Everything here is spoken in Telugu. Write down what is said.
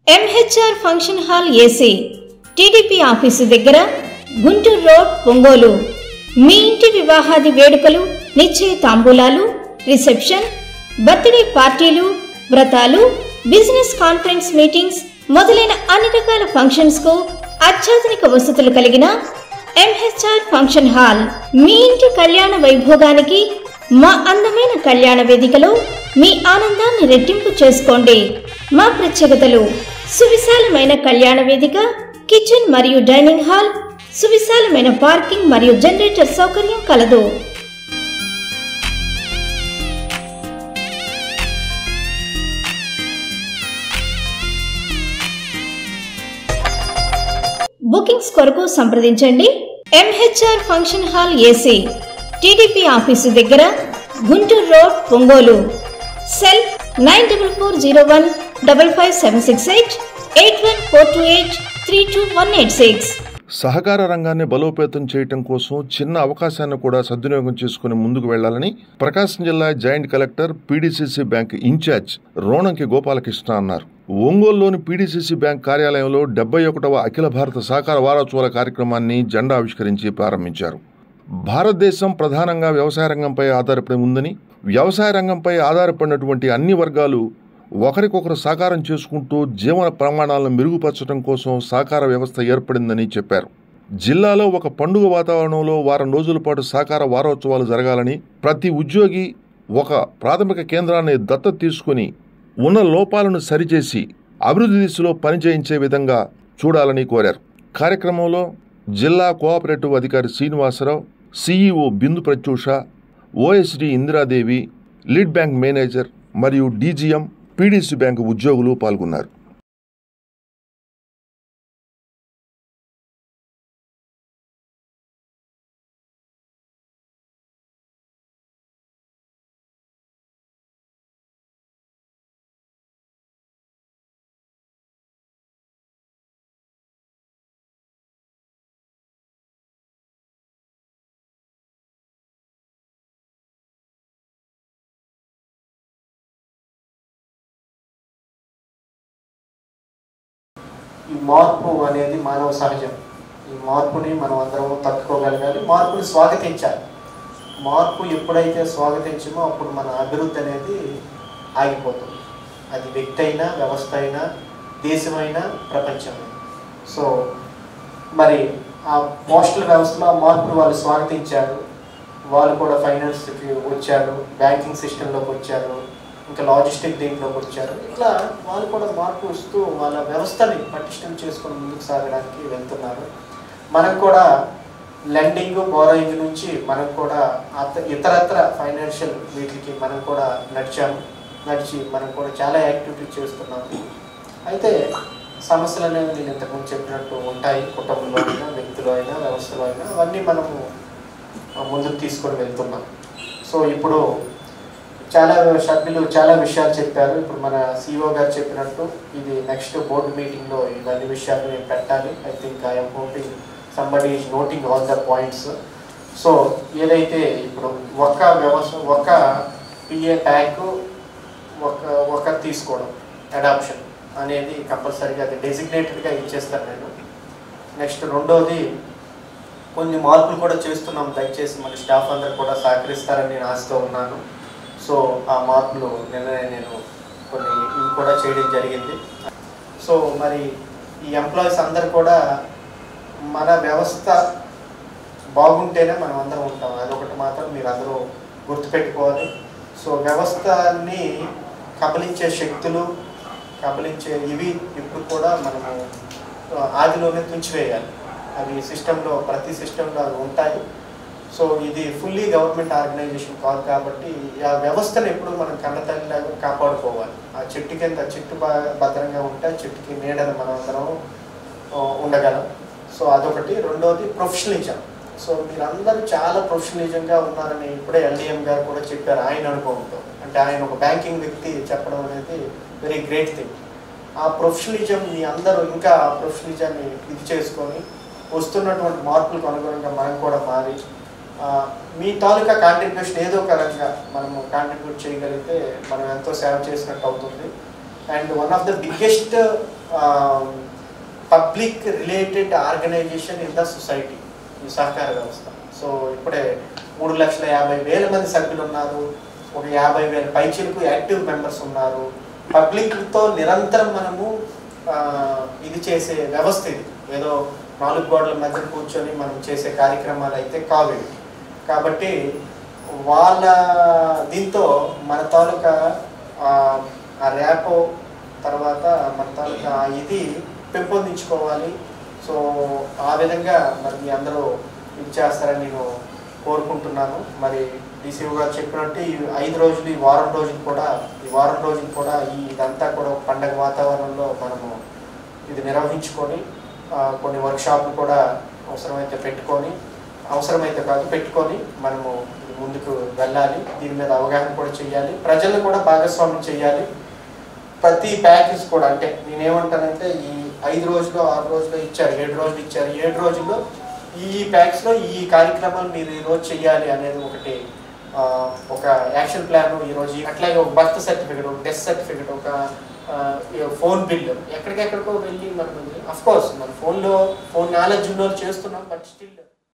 MHR function hall AC TDP office దగ్గర గుంటూరు రోడ్ ఒంగోలు మీ ఇంటి వివాహాది వేడుకలు నిశ్చయ తాంబూలాలు రిసెప్షన్ బర్త్డే పార్టీలు వ్రతాలు బిజినెస్ కాన్ఫరెన్స్ మీటింగ్స్ మొదలైన అన్ని రకాల ఫంక్షన్స్ కు అత్యాధునిక వసతులు కలిగిన ఎంహెచ్ఆర్ ఫంక్షన్ హాల్ మీ ఇంటి కళ్యాణ వైభోగానికి మా అందమైన కళ్యాణ వేదికలో మీ ఆనందాన్ని రెట్టింపు చేసుకోండి మా ప్రత్యేకతలు సువిశాలమైన కళ్యాణ వేదిక కిచెన్ మరియు డైనింగ్ హాల్ సువిశాలమైన పార్కింగ్ మరియు జనరేటర్ సౌకర్యం కలదు బుకింగ్స్ కొరకు సంప్రదించండి MHR function hall AC TDP office దగ్గర Guntur road Ongole cell nine double four zero one double five seven six eight eight one four two eight three two one eight six సహకార రంగాన్ని బలోపేతం చేయటం కోసం చిన్న అవకాశాన్ని కూడా సద్వినియోగం చేసుకుని ముందుకు వెళ్లాలని ప్రకాశం జిల్లా joint collector PDCC bank incharge Ronanki Gopalakrishna అన్నారు ఒంగోలులోని పీడీసీసీ బ్యాంక్ కార్యాలయంలో డెబ్బై ఒకటవ అఖిల భారత సహకార వారోత్సవాల కార్యక్రమాన్ని జెండా ఆవిష్కరించి ప్రారంభించారు భారతదేశం ప్రధానంగా వ్యవసాయ రంగంపై ఆధారపడి ఉందని వ్యవసాయ రంగంపై ఆధారపడినటువంటి అన్ని వర్గాలు ఒకరికొకరు సాకారం చేసుకుంటూ జీవన ప్రమాణాలను మెరుగుపరచడం కోసం సహకార వ్యవస్థ ఏర్పడిందని చెప్పారు జిల్లాలో ఒక పండుగ వాతావరణంలో వారం రోజుల పాటు సహకార వారోత్సవాలు జరగాలని ప్రతి ఉద్యోగి ఒక ప్రాథమిక కేంద్రాన్ని దత్తత తీసుకుని ఉన్న లోపాలను సరిచేసి అభివృద్ధి దిశలో పనిచేయించే విధంగా చూడాలని కోరారు కార్యక్రమంలో జిల్లా కోఆపరేటివ్ అధికారి Srinivasarao CEO Bindu Pratyusha OSD Indiradevi lead bank manager మరియు డీజీఎం పీడీసీ బ్యాంకు ఉద్యోగులు పాల్గొన్నారు ఈ మార్పు అనేది మానవ సహజం ఈ మార్పుని మనం అందరం తట్టుకోగలగాలి మార్పుని స్వాగతించాలి మార్పు ఎప్పుడైతే స్వాగతించమో అప్పుడు మన అభివృద్ధి అనేది ఆగిపోతుంది అది వ్యక్తి అయినా వ్యవస్థ అయినా దేశమైనా ప్రపంచమైనా సో మరి ఆ పోస్టల్ వ్యవస్థలో ఆ మార్పును వాళ్ళు స్వాగతించారు వాళ్ళు కూడా ఫైనాన్స్కి వచ్చారు బ్యాంకింగ్ సిస్టంలోకి వచ్చారు ఇంకా లాజిస్టిక్ దీంట్లోకి వచ్చారు ఇట్లా వాళ్ళు కూడా మార్పు వస్తూ వాళ్ళ వ్యవస్థని పటిష్టం చేసుకొని ముందుకు సాగడానికి వెళ్తున్నారు మనం కూడా లెండింగ్ బోరోయింగ్ నుంచి మనం కూడా అత- ఇతరత్ర ఫైనాన్షియల్ వీటికి మనం కూడా నడిచాము నడిచి మనం కూడా చాలా యాక్టివిటీ చేస్తున్నాము అయితే సమస్యలు అనేవి నేను ఇంతకుముందు చెప్పినట్టు ఉంటాయి కుటుంబంలో అయినా వ్యక్తిలో అయినా వ్యవస్థలో అయినా అవన్నీ మనము ఆ, ముందుకు తీసుకొని వెళ్తున్నాం సో ఇప్పుడు చాలా సభ్యులు చాలా విషయాలు చెప్పారు ఇప్పుడు మన సిఇఓ గారు చెప్పినట్టు ఇది నెక్స్ట్ బోర్డు మీటింగ్లో ఇవన్నీ విషయాలు నేను పెట్టాలి I think I'm hoping somebody is noting all the points so ఏదైతే ఇప్పుడు ఒక వ్యవస్థ ఒక పిఏ ట్యాగ్ ఒక ఒక తీసుకోవడం అడాప్షన్ అనేది కంపల్సరీగా అది డెసిగ్నేటెడ్గా ఇచ్చేస్తాను నేను నెక్స్ట్ రెండోది కొన్ని మార్పులు కూడా చేస్తున్నాం దయచేసి మన స్టాఫ్ అందరు కూడా సహకరిస్తారని నేను ఆశతో ఉన్నాను సో ఆ మార్పులు నిన్ననే నేను కొన్ని ఇవి కూడా చేయడం జరిగింది సో మరి ఈ ఎంప్లాయీస్ అందరు కూడా మన వ్యవస్థ బాగుంటేనే మనం అందరం ఉంటాం అదొకటి మాత్రం మీరు అందరూ గుర్తుపెట్టుకోవాలి సో వ్యవస్థని కబలించే శక్తులు కబలించే ఇవి ఇప్పుడు కూడా మనము ఆ, ఆదిలోనే తుంచివేయాలి అవి సిస్టంలో ప్రతి సిస్టంలో అవి ఉంటాయి సో ఇది ఫుల్లీ గవర్నమెంట్ ఆర్గనైజేషన్ కాదు కాబట్టి ఆ వ్యవస్థను ఎప్పుడు మనం కన్నతల్లిలాగా కాపాడుకోవాలి ఆ చెట్టు కింద చెట్టు బాగా భద్రంగా ఉంటే ఆ చెట్టుకి నీడను మనం అందరం ఆ, ఉండగలం సో అదొకటి రెండోది ప్రొఫెషనలిజం సో మీరందరూ చాలా ప్రొఫెషనలిజంగా ఉన్నారని ఇప్పుడే ఎల్డిఎం గారు కూడా చెప్పారు ఆయన అనుభవంతో అంటే ఆయన ఒక బ్యాంకింగ్ వ్యక్తి చెప్పడం అనేది వెరీ గ్రేట్ థింగ్ ఆ ప్రొఫెషనలిజం మీ అందరూ ఇంకా ఆ ప్రొఫెషనలిజాన్ని ఇది చేసుకొని వస్తున్నటువంటి మార్పులకు అనుగుణంగా మనం కూడా మారి ఆ, మీ తాలూకా కాంట్రిబ్యూషన్ ఏదో ఒక రకంగా మనము కాంట్రిబ్యూట్ చేయగలిగితే మనం ఎంతో సేవ చేసినట్టు అవుతుంది and one of the biggest public related organisation in the society ఈ సహకార వ్యవస్థ సో ఇప్పుడే మూడు లక్షల యాభై వేల మంది సభ్యులు ఉన్నారు ఒక యాభై వేల పైచీలకు యాక్టివ్ మెంబర్స్ ఉన్నారు పబ్లిక్తో నిరంతరం మనము ఆ, ఇది చేసే వ్యవస్థ ఇది ఏదో నాలుగు గోడల మధ్య కూర్చొని మనం చేసే కార్యక్రమాలు అయితే కావు ఇవి కాబట్టి వాళ్ళ దీంతో మన తాలూకా ఆ, ఆ ర్యాపో తర్వాత మన తాలూకా ఆ ఇది పెంపొందించుకోవాలి సో ఆ విధంగా మరి మీ అందరూ ఇది చేస్తారని నేను కోరుకుంటున్నాను మరి డీసీఓ గారు చెప్పినట్టు ఈ ఐదు రోజులు ఈ వారం రోజులు కూడా ఈ వారం రోజులు కూడా ఈ ఇదంతా కూడా ఒక పండగ వాతావరణంలో మనము ఇది నిర్వహించుకొని ఆ, కొన్ని వర్క్షాప్లు కూడా అవసరమైతే పెట్టుకొని అవసరమైతే కాదు పెట్టుకొని మనము ఇది ముందుకు వెళ్ళాలి దీని మీద అవగాహన కూడా చేయాలి ప్రజలను కూడా భాగస్వామ్యం చేయాలి ప్రతి ప్యాకేజ్ కూడా అంటే నేనేమంటానంటే ఈ ఐదు రోజులు ఆరు రోజులు ఇచ్చారు ఏడు రోజులు ఇచ్చారు ఏడు రోజుల్లో ఈ ప్యాక్స్లో ఈ కార్యక్రమాలు మీరు ఈ రోజు చేయాలి అనేది ఒకటి ఆ, ఒక యాక్షన్ ప్లాన్ ఈ రోజు అట్లాగే ఒక బర్త్ సర్టిఫికేట్ ఒక డెత్ సర్టిఫికేట్ ఒక ఆ, ఈ ఫోన్ బిల్ ఎక్కడికెక్కడికో వెళ్ళి మనం అఫ్ కోర్స్ మన ఫోన్లో ఫోన్ నాలెడ్జ్ ఉన్న వాళ్ళు చేస్తున్నాం బట్ స్టిల్